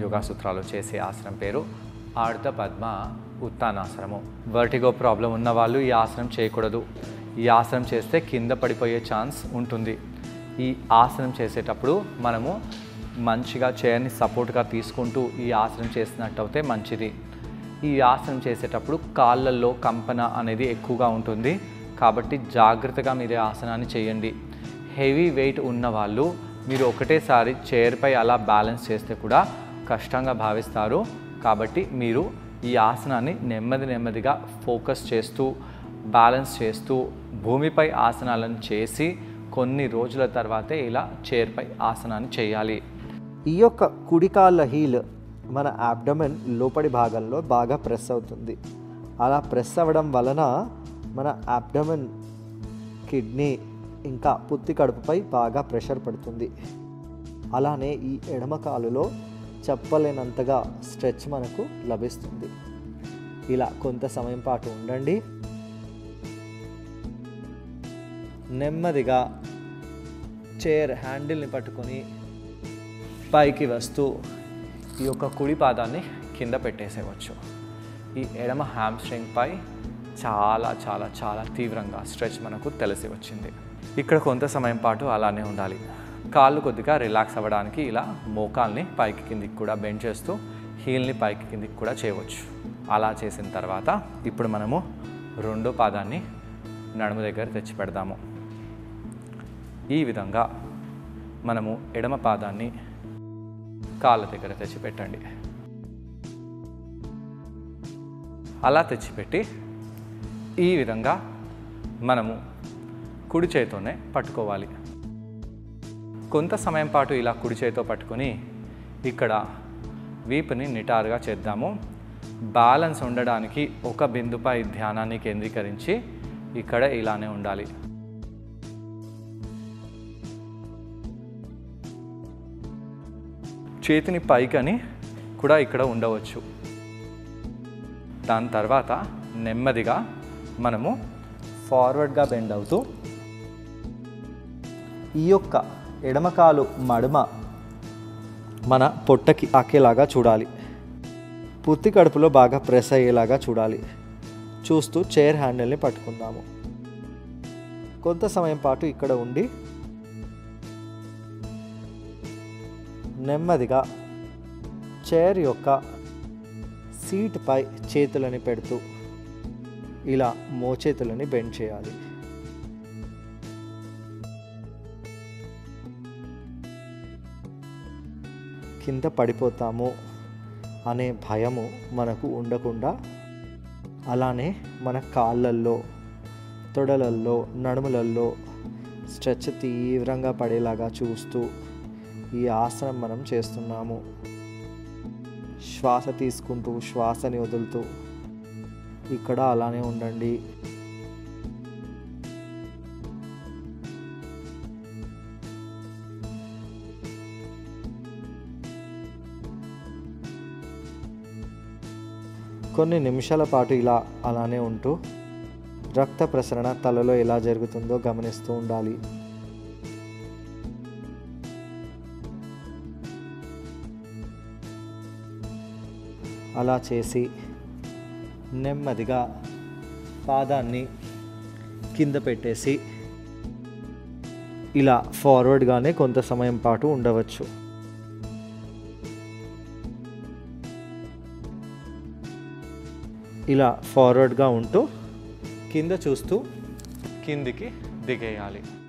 యోగా సూత్రాలు చేసే ఆసనం పేరు ఆర్ధ పద్మ ఉత్తానాసనము వర్టిగో ప్రాబ్లం ఉన్న వాళ్ళు ఈ ఆసనం చేయకూడదు ఈ ఆసనం చేస్తే కింద పడిపోయే ఛాన్స్ ఉంటుంది ఈ ఆసనం చేసేటప్పుడు మనము మంచిగా చైర్ని సపోర్ట్గా తీసుకుంటూ ఈ ఆసనం చేసినట్టు అయితే మంచిది ఈ ఆసనం చేసేటప్పుడు కాళ్ళల్లో కంపన అనేది ఎక్కువగా ఉంటుంది కాబట్టి జాగ్రత్తగా మీరు ఈ ఆసనాన్ని చేయండి హెవీ వెయిట్ ఉన్న వాళ్ళు మీరు ఒకటేసారి చైర్పై అలా బ్యాలెన్స్ చేస్తే కూడా కష్టంగా భావిస్తారు కాబట్టి మీరు ఈ ఆసనాన్ని నెమ్మది నెమ్మదిగా ఫోకస్ చేస్తూ బ్యాలెన్స్ చేస్తూ భూమిపై ఆసనాలను చేసి కొన్ని రోజుల తర్వాతే ఇలా చైర్పై ఆసనాన్ని చేయాలి ఈ యొక్క కుడి కాళ్ళ హీల్ మన అబ్డమెన్ లోపడి భాగంలో బాగా ప్రెస్ అవుతుంది అలా ప్రెస్ అవ్వడం వలన మన అబ్డమెన్ కిడ్నీ ఇంకా పుత్తి కడుపుపై బాగా ప్రెషర్ పడుతుంది అలానే ఈ ఎడమ కాలులో చెప్పలేనంతగా స్ట్రెచ్ మనకు లభిస్తుంది ఇలా కొంత సమయం పాటు ఉండండి నెమ్మదిగా చైర్ హ్యాండిల్ని పట్టుకొని పైకి వస్తూ ఈ యొక్క కుడి పాదాన్ని కింద పెట్టేసేవచ్చు ఈ ఎడమ హ్యామ్స్ట్రింగ్ పై చాలా చాలా చాలా తీవ్రంగా స్ట్రెచ్ మనకు తెలిసి వచ్చింది ఇక్కడ కొంత సమయం పాటు అలానే ఉండాలి కాళ్ళు కొద్దిగా రిలాక్స్ అవ్వడానికి ఇలా మోకాల్ని పైకి కిందికి కూడా బెండ్ చేస్తూ హీల్ని పైకి కిందికి కూడా చేయవచ్చు అలా చేసిన తర్వాత ఇప్పుడు మనము రెండో పాదాన్ని నడుము దగ్గర తెచ్చి పెడదాము ఈ విధంగా మనము ఎడమ పాదాన్ని కాళ్ళ దగ్గర తెచ్చి పెట్టండి అలా తెచ్చిపెట్టి ఈ విధంగా మనము కుడి చేతితోనే పట్టుకోవాలి కొంత సమయం పాటు ఇలా కుడి చేతితో పట్టుకొని ఇక్కడ వీపుని నిటారుగా చేద్దాము బ్యాలెన్స్ ఉండడానికి ఒక బిందుపై ధ్యానాన్ని కేంద్రీకరించి ఇక్కడ ఇలానే ఉండాలి చేతిని పైకని కూడా ఇక్కడ ఉండవచ్చు దాని తర్వాత నెమ్మదిగా మనము ఫార్వర్డ్గా బెండ్ అవుతూ ఈ యొక్క ఎడమకాలు మడమ మన పొట్టకి తాకేలాగా చూడాలి పుత్తి కడుపులో బాగా ప్రెస్ అయ్యేలాగా చూడాలి చూస్తూ చైర్ హ్యాండిల్ని పట్టుకుందాము కొంత సమయం పాటు ఇక్కడ ఉండి నెమ్మదిగా చైర్ యొక్క సీట్పై చేతులని పెడుతూ ఇలా మోచేతులని బెండ్ చేయాలి కింద పడిపోతాము అనే భయము మనకు ఉండకుండా అలానే మన కాళ్ళల్లో తొడలల్లో నడుములల్లో స్ట్రెచ్ తీవ్రంగా పడేలాగా చూస్తూ ఈ ఆసనం మనం చేస్తున్నాము శ్వాస తీసుకుంటూ శ్వాసని వదులుతూ ఇక్కడ అలానే ఉండండి కొన్ని నిమిషాల పాటు ఇలా అలానే ఉంటూ రక్త ప్రసరణ తలలో ఎలా జరుగుతుందో గమనిస్తూ ఉండాలి అలా చేసి నెమ్మదిగా పాదాన్ని కింద పెట్టేసి ఇలా ఫార్వర్డ్గానే కొంత సమయం పాటు ఉండవచ్చు ఇలా ఫార్వర్డ్గా ఉంటూ కింద చూస్తూ కిందికి దిగేయాలి